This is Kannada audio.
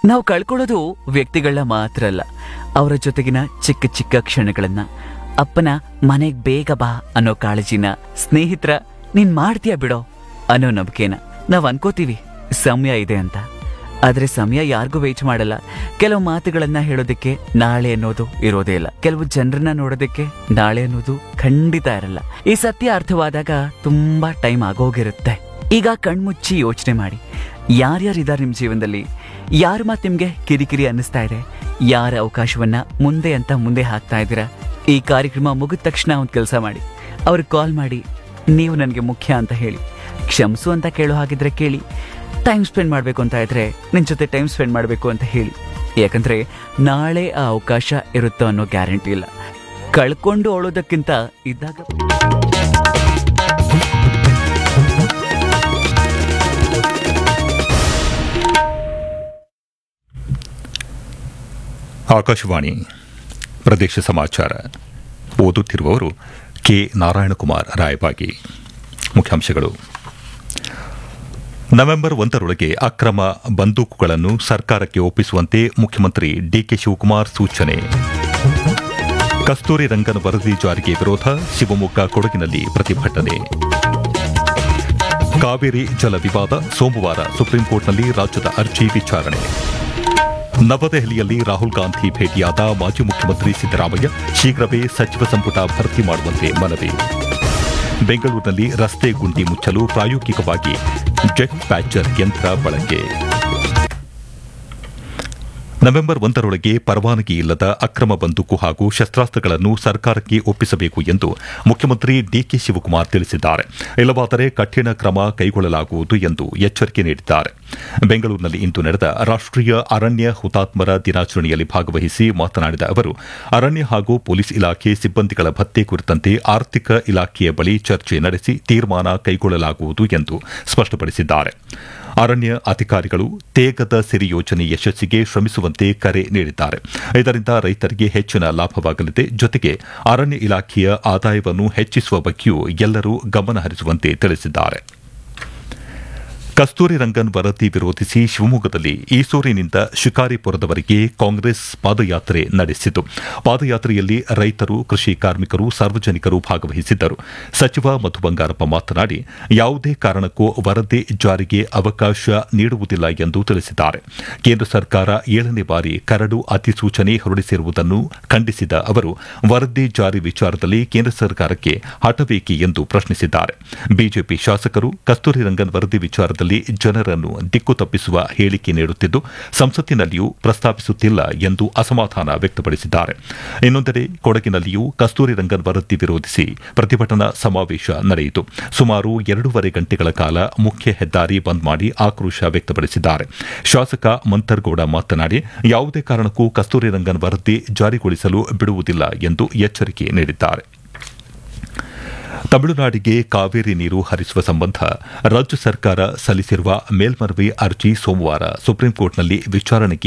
ನಾವು ಕಳ್ಕೊಳ್ಳೋದು ವ್ಯಕ್ತಿಗಳನ್ನ ಮಾತ್ರ ಅಲ್ಲ ಅವರ ಜೊತೆಗಿನ ಚಿಕ್ಕ ಚಿಕ್ಕ ಕ್ಷಣಗಳನ್ನ ಅಪ್ಪನ ಮನೆಗ್ ಬೇಗ ಬಾ ಅನ್ನೋ ಕಾಳಜಿನ ಸ್ನೇಹಿತರ ನೀನ್ ಮಾಡ್ತೀಯ ಬಿಡೋ ಅನ್ನೋ ನಂಬಿಕೆನ ನಾವ್ ಅನ್ಕೋತೀವಿ ಸಮಯ ಇದೆ ಅಂತ ಆದ್ರೆ ಸಮಯ ಯಾರಿಗೂ ವೇಟ್ ಮಾಡಲ್ಲ ಕೆಲವು ಮಾತುಗಳನ್ನ ಹೇಳೋದಕ್ಕೆ ನಾಳೆ ಅನ್ನೋದು ಇರೋದೇ ಇಲ್ಲ ಕೆಲವು ಜನರನ್ನ ನೋಡೋದಕ್ಕೆ ನಾಳೆ ಅನ್ನೋದು ಖಂಡಿತ ಇರಲ್ಲ ಈ ಸತ್ಯ ಅರ್ಥವಾದಾಗ ತುಂಬಾ ಟೈಮ್ ಆಗೋಗಿರುತ್ತೆ ಈಗ ಕಣ್ಮುಚ್ಚಿ ಯೋಚನೆ ಮಾಡಿ ಯಾರ್ಯಾರಿದ್ದಾರೆ ನಿಮ್ ಜೀವನದಲ್ಲಿ ಯಾರ ಮಾತು ನಿಮ್ಗೆ ಕಿರಿಕಿರಿ ಅನ್ನಿಸ್ತಾ ಇದೆ ಯಾರ ಅವಕಾಶವನ್ನ ಮುಂದೆ ಅಂತ ಮುಂದೆ ಹಾಕ್ತಾ ಇದ್ದೀರಾ ಈ ಕಾರ್ಯಕ್ರಮ ಮುಗಿದ ತಕ್ಷಣ ಒಂದು ಕೆಲಸ ಮಾಡಿ ಅವ್ರಿಗೆ ಕಾಲ್ ಮಾಡಿ ನೀವು ನನಗೆ ಮುಖ್ಯ ಅಂತ ಹೇಳಿ ಕ್ಷಮಿಸು ಅಂತ ಕೇಳೋ ಹಾಗಿದ್ರೆ ಕೇಳಿ ಟೈಮ್ ಸ್ಪೆಂಡ್ ಮಾಡಬೇಕು ಅಂತ ಇದ್ರೆ ನಿನ್ ಜೊತೆ ಟೈಮ್ ಸ್ಪೆಂಡ್ ಮಾಡಬೇಕು ಅಂತ ಹೇಳಿ ಯಾಕಂದ್ರೆ ನಾಳೆ ಆ ಅವಕಾಶ ಇರುತ್ತೋ ಅನ್ನೋ ಗ್ಯಾರಂಟಿ ಇಲ್ಲ ಕಳ್ಕೊಂಡು ಅಳೋದಕ್ಕಿಂತ ಇದ್ದಾಗ ಆಕಾಶವಾಣಿ ಪ್ರದೇಶ ಸಮಾಚಾರ ಓದುತ್ತಿರುವವರು ಕೆ ನಾರಾಯಣಕುಮಾರ್ ರಾಯಬಾಗಿ ಮುಖ್ಯಾಂಶಗಳು ನವೆಂಬರ್ ಒಂದರೊಳಗೆ ಅಕ್ರಮ ಬಂದೂಕುಗಳನ್ನು ಸರ್ಕಾರಕ್ಕೆ ಒಪ್ಪಿಸುವಂತೆ ಮುಖ್ಯಮಂತ್ರಿ ಡಿಕೆ ಶಿವಕುಮಾರ್ ಸೂಚನೆ ಕಸ್ತೂರಿ ರಂಗನ್ ವರದಿ ಜಾರಿಗೆ ವಿರೋಧ ಶಿವಮೊಗ್ಗ ಕೊಡಗಿನಲ್ಲಿ ಪ್ರತಿಭಟನೆ ಕಾವೇರಿ ಜಲ ವಿವಾದ ಸೋಮವಾರ ಸುಪ್ರೀಂಕೋರ್ಟ್ನಲ್ಲಿ ರಾಜ್ಯದ ಅರ್ಜಿ ವಿಚಾರಣೆ ನವದೆಹಲಿಯಲ್ಲಿ ರಾಹುಲ್ ಗಾಂಧಿ ಭೇಟಿಯಾದ ಮಾಜಿ ಮುಖ್ಯಮಂತ್ರಿ ಸಿದ್ದರಾಮಯ್ಯ ಶೀಘ್ರವೇ ಸಚಿವ ಸಂಪುಟ ಭರ್ತಿ ಮಾಡುವಂತೆ ಮನವಿ ಬೆಂಗಳೂರಿನಲ್ಲಿ ರಸ್ತೆ ಗುಂಡಿ ಮುಚ್ಚಲು ಪ್ರಾಯೋಗಿಕವಾಗಿ ಜೆಟ್ ಪ್ಯಾಚರ್ ಯಂತ್ರ ಬಳಕೆ ನವೆಂಬರ್ ಒಂದರೊಳಗೆ ಪರವಾನಗಿ ಇಲ್ಲದ ಅಕ್ರಮ ಬಂದೂಕು ಹಾಗೂ ಶಸ್ತ್ರಾಸ್ತ್ರಗಳನ್ನು ಸರ್ಕಾರಕ್ಕೆ ಒಪ್ಪಿಸಬೇಕು ಎಂದು ಮುಖ್ಯಮಂತ್ರಿ ಡಿಕೆ ಶಿವಕುಮಾರ್ ತಿಳಿಸಿದ್ದಾರೆ ಇಲ್ಲವಾದರೆ ಕಠಿಣ ಕ್ರಮ ಕೈಗೊಳ್ಳಲಾಗುವುದು ಎಂದು ಎಚ್ಚರಿಕೆ ನೀಡಿದ್ದಾರೆ ಬೆಂಗಳೂರಿನಲ್ಲಿ ಇಂದು ನಡೆದ ರಾಷ್ಟೀಯ ಅರಣ್ಯ ಹುತಾತ್ಮರ ದಿನಾಚರಣೆಯಲ್ಲಿ ಭಾಗವಹಿಸಿ ಮಾತನಾಡಿದ ಅವರು ಅರಣ್ಯ ಹಾಗೂ ಪೊಲೀಸ್ ಇಲಾಖೆ ಸಿಬ್ಬಂದಿಗಳ ಭತ್ಯೆ ಕುರಿತಂತೆ ಆರ್ಥಿಕ ಇಲಾಖೆಯ ಬಳಿ ಚರ್ಚೆ ನಡೆಸಿ ತೀರ್ಮಾನ ಕೈಗೊಳ್ಳಲಾಗುವುದು ಎಂದು ಸ್ಪಷ್ಟಪಡಿಸಿದ್ದಾರೆ ಅರಣ್ಯ ಅಧಿಕಾರಿಗಳು ತೇಗದ ಸಿರಿ ಯೋಜನೆ ಯಶಸ್ಸಿಗೆ ಶ್ರಮಿಸುವಂತೆ ಕರೆ ನೀಡಿದ್ದಾರೆ ಇದರಿಂದ ರೈತರಿಗೆ ಹೆಚ್ಚಿನ ಲಾಭವಾಗಲಿದೆ ಜೊತೆಗೆ ಅರಣ್ಯ ಇಲಾಖೆಯ ಆದಾಯವನ್ನು ಹೆಚ್ಚಿಸುವ ಬಗ್ಗೆಯೂ ಎಲ್ಲರೂ ಗಮನ ಹರಿಸುವಂತೆ ತಿಳಿಸಿದ್ದಾರೆ ಕಸ್ತೂರಿ ರಂಗನ್ ವರದಿ ವಿರೋಧಿಸಿ ಶಿವಮೊಗ್ಗದಲ್ಲಿ ಈಸೂರಿನಿಂದ ಶಿಕಾರಿಪುರದವರೆಗೆ ಕಾಂಗ್ರೆಸ್ ಪಾದಯಾತ್ರೆ ನಡೆಸಿತು ಪಾದಯಾತ್ರೆಯಲ್ಲಿ ರೈತರು ಕೃಷಿ ಕಾರ್ಮಿಕರು ಸಾರ್ವಜನಿಕರು ಭಾಗವಹಿಸಿದ್ದರು ಸಚಿವ ಮಧು ಬಂಗಾರಪ್ಪ ಮಾತನಾಡಿ ಯಾವುದೇ ಕಾರಣಕ್ಕೂ ವರದಿ ಜಾರಿಗೆ ಅವಕಾಶ ನೀಡುವುದಿಲ್ಲ ಎಂದು ತಿಳಿಸಿದ್ದಾರೆ ಕೇಂದ್ರ ಸರ್ಕಾರ ಏಳನೇ ಬಾರಿ ಕರಡು ಅಧಿಸೂಚನೆ ಹೊರಡಿಸಿರುವುದನ್ನು ಖಂಡಿಸಿದ ಅವರು ವರದಿ ಜಾರಿ ವಿಚಾರದಲ್ಲಿ ಕೇಂದ್ರ ಸರ್ಕಾರಕ್ಕೆ ಹಠಬೇಕೆ ಎಂದು ಪ್ರಶ್ನಿಸಿದ್ದಾರೆ ಬಿಜೆಪಿ ಶಾಸಕರು ಕಸ್ತೂರಿ ರಂಗನ್ ವರದಿ ವಿಚಾರದಲ್ಲಿ ಜನರನ್ನು ದಿಕ್ಕು ತಪ್ಪಿಸುವ ಹೇಳಿಕೆ ನೀಡುತ್ತಿದ್ದು ಸಂಸತ್ತಿನಲ್ಲಿಯೂ ಪ್ರಸ್ತಾಪಿಸುತ್ತಿಲ್ಲ ಎಂದು ಅಸಮಾಧಾನ ವ್ಯಕ್ತಪಡಿಸಿದ್ದಾರೆ ಇನ್ನೊಂದೆಡೆ ಕೊಡಗಿನಲ್ಲಿಯೂ ಕಸ್ತೂರಿ ರಂಗನ್ ವರದಿ ವಿರೋಧಿಸಿ ಪ್ರತಿಭಟನಾ ಸಮಾವೇಶ ನಡೆಯಿತು ಸುಮಾರು ಎರಡೂವರೆ ಗಂಟೆಗಳ ಕಾಲ ಮುಖ್ಯ ಹೆದ್ದಾರಿ ಬಂದ್ ಮಾಡಿ ಆಕ್ರೋಶ ವ್ಯಕ್ತಪಡಿಸಿದ್ದಾರೆ ಶಾಸಕ ಮಂತರ್ಗೌಡ ಮಾತನಾಡಿ ಯಾವುದೇ ಕಾರಣಕ್ಕೂ ಕಸ್ತೂರಿ ರಂಗನ್ ವರದಿ ಜಾರಿಗೊಳಿಸಲು ಬಿಡುವುದಿಲ್ಲ ಎಂದು ಎಚ್ಚರಿಕೆ ನೀಡಿದ್ದಾರೆ ತಮಿಳುನಾಡಿಗೆ ಕಾವೇರಿ ನೀರು ಹರಿಸುವ ಸಂಬಂಧ ರಾಜ್ಯ ಸರ್ಕಾರ ಸಲ್ಲಿಸಿರುವ ಮೇಲ್ಮನವಿ ಅರ್ಜಿ ಸೋಮವಾರ ಸುಪ್ರೀಂಕೋರ್ಟ್ನಲ್ಲಿ ವಿಚಾರಣೆಗೆ